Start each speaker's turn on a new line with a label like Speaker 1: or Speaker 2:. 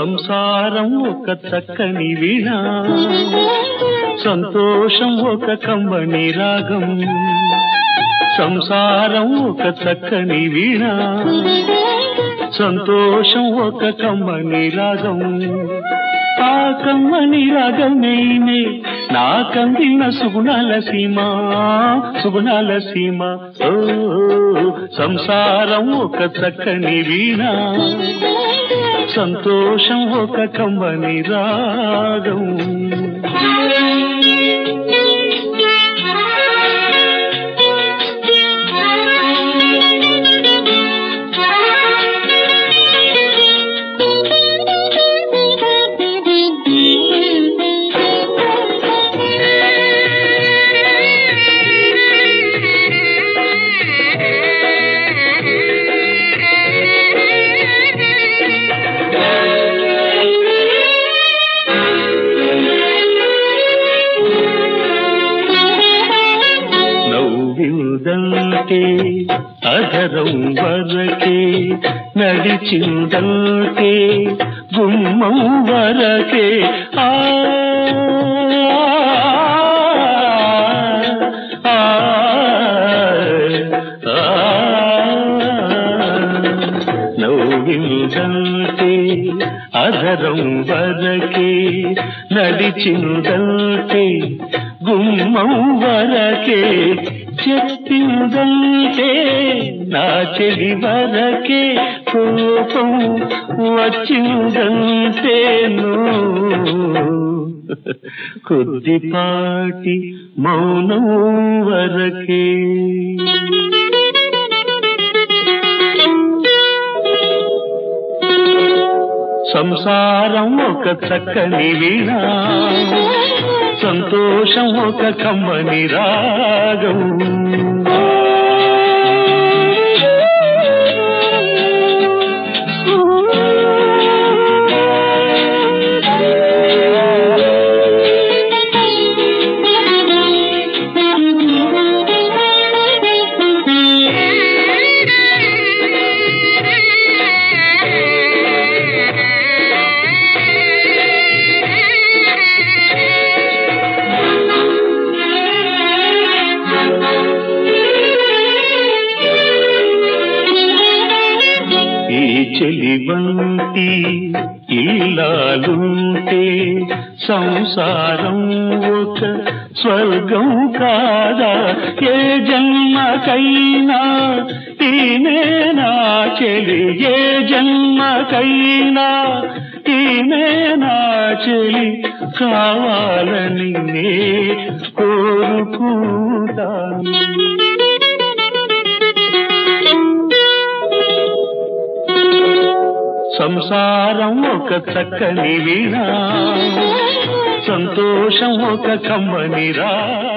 Speaker 1: సంసారం ఒక చక్కని వీణ సంతోషం ఒక కమ్మని రాగం సంసారం ఒక చక్కని వీణ సంతోషం ఒక కమ్మని రాగం ఆ కమ్మని రాగమేనే నా కందిన సుగుణాల సీమ సుగుణాల సీమ ఓ సంసారం ఒక చక్కని వీణ సంతోషం ఒక కమ్మని రాగం నవ్విందంటే అధరం వరకే నడిచిందంటే గుమ్మం వరకే ఆ ఆ, ఆ, నవ్విందంటే అధరం వరకే నడిచిందంటే గుమ్మం వరకే చెప్పిందంటే నా చెడి వరకే కోపం వచ్చిందంటేను కొద్దిపాటి మౌనం వరకే సంసారం ఒక చక్కని వీణ సంతోషం ఒక కమ్మని రాగం ఈ చెలి వంటి ఇల్లాలుంటే సంసారం ఒక స్వర్గం కాదా ఏ జన్మకైనా ఈమె నా చెలి ఏ జన్మకైనా ఈమె నా చెలి కావాలని నే కోరుకుంటాను సంసారం ఒక చక్కని వీణ సంతోషం ఒక కమ్మని రా